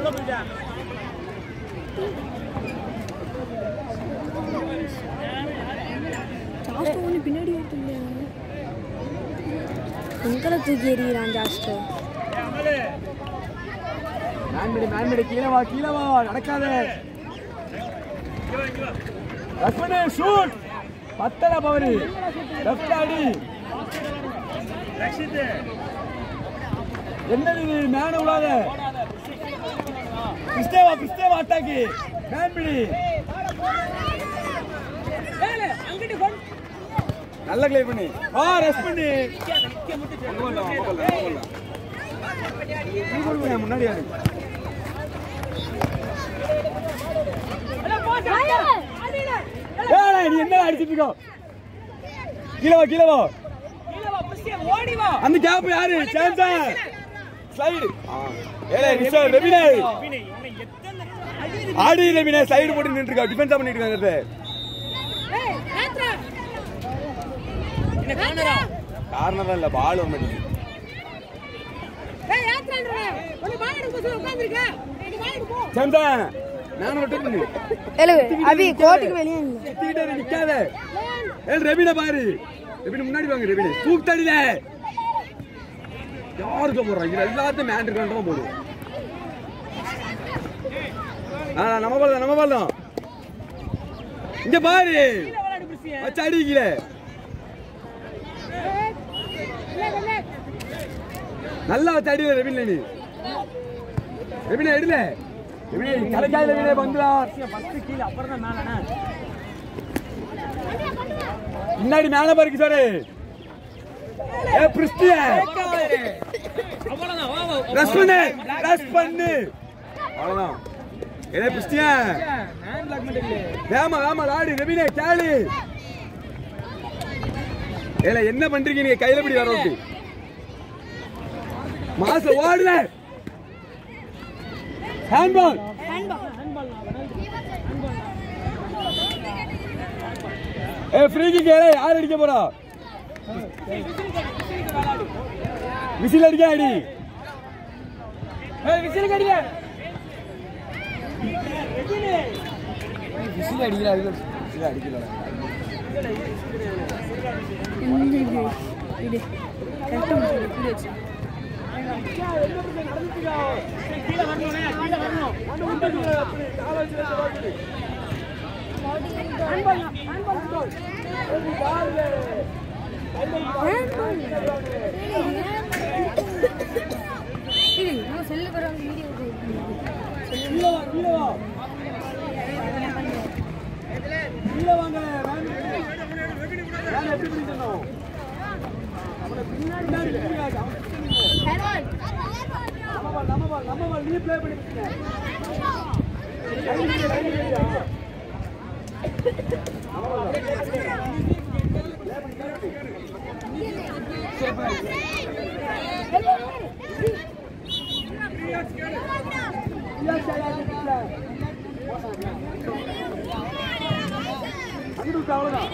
Just ஒன்று பின்னாடி ஓட்டுங்க எங்களை தூக்கி எறிகிறான் ஜாஸ்ட் மேன்மேடு மேன்மேடு கீழே வா கீழே வா நடக்காத லக்ஷ்மணே ஷூட் பத்தல பவரு லெஃப்ட் அடி என்னது இது மேன விடாத கிறிஸ்டேவா கிறிஸ்டேவா அட்டாக்கி மேன்பிடி நல்ல கிளியர் பண்ணி ஆ ரெஸ்ட் பண்ணி நீ கொடுங்க முன்னாடி யாரு ஏய், நீ என்ன அடிச்சிட்டு இருக்கோ கீழே வா கீழே வா அந்த கேப் யாரு சாம்சன் ஸ்லைடு ஏலே நிஷா ரெபினே ஆடி ரெபினே ஸ்லைடு போட்டு நின்று இருக்கா டிஃபென்ஸ் பண்ணிட்டு இருக்காங்க காரணம் இல்ல பால் வர மாட்டேங்குது சாம்சன் நானும் விட்டு பண்ணு அபி கோர்ட்டுக்கு வெளியே நில்லு. சுத்திக்கிட்டே இரு, நிக்காத ஏய் ரெபின பாரு ரெபின முன்னாடி வாங்க ரெபின தூக்கடில யாருக்கு போடுறான் இது எல்லாத்தையும் மேண்டர் கண்டமா போடு ஆ நம்ம பால் நம்ம பால் தான் இங்க பாரு வச்சு அடிக்கல நல்லா வச்சு அடிக்கல ரெபின நீ ரெபின எடுல ரெபின கலைக்காத ரெபின பந்துடா முன்னாடி மேல பாருக்கு சாரு ஏ பிரிஸ்டிய ரஸ் பண்ணு ரஸ் பண்ணு அவ்வளவுதான் ஏ பிரிஸ்டிய வேமா வேமா லாடி ரவினே கேளு ஏல என்ன பண்றீங்க நீங்க கையில பிடி வரவுக்கு மாச ஓடுல ஹேண்ட்பால் ஏ ஃப்ரீ கிக் ஏலே யார் அடிக்க போறா விசில் அடிக்க அடி விசில் அடிக்க விசில் அடிக்கல விசில் அடிக்கல இந்த இது இது கரெக்டாக முடிச்சு இப்படி வச்சு இது நான் செல்லு வர வீடியோ கீழே வா கீழே வா கீழே வாங்க வேன் எப்படி பிடிக்கணும் அவனை பின்னாடி பின்னாடி பிடிக்காது. அவன் பின்னாடி வா. நம்ம பால் நம்ம பால் நம்ம பால் நீ ப்ளே பண்ணி பிடிக்க. அங்கிட்டு விட்டு அவ்வளவுதான்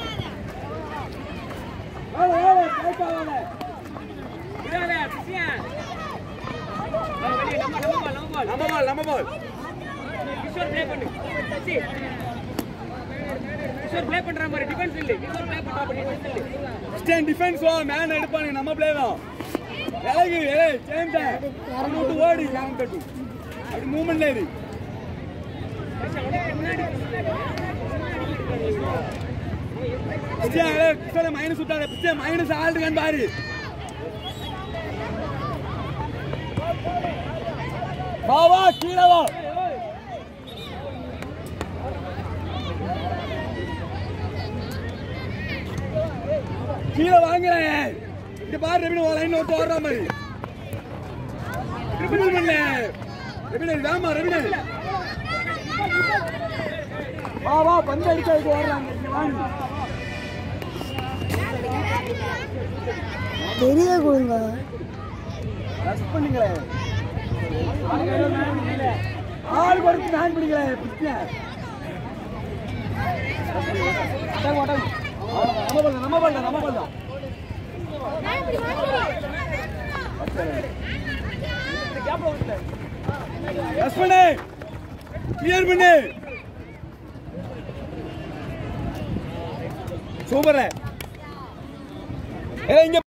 வேலை, வேலை, straight ஆ வேலை. நம்ம பால் நம்ம பால் ஸ்டேன் டிஃபென்ஸ் வா மேன் எடுப்பானுங்க நம்ம பிளே தான் விலகு ஏய் சேம் விட்டு ஓடி லாங் கட்டு அப்படி மூவ்மெண்ட்ல இரு பிச்சை ஏய் பிச்சை மைனஸ் சுத்தாத பிச்சை மைனஸ் ஆல்டுகான் பாரு வா வா கீழே வா கீழே வாங்குறேன் இங்க பாரு ரெபின் ஒரு லைன்ல ஒருத்தர் ஓடுற மாதிரி ரெபின் பண்ணல ரெபின் வேமா ரெபின் வா வா பந்து அடிக்கிறதுக்கு ஓடுறாங்க இங்க வாங்க வெளியே கொடுங்க ரஷ் பண்ணுங்களேன் ஆள் கொடுத்து நான் பிடிக்கிறேன் பிடிச்சேன் நம்ம பண்ணல நம்ம பண்ணல நம்ம பண்ணல ரஷ் பண்ணு கிளியர் பண்ணு சூப்பர் ஏ இங்க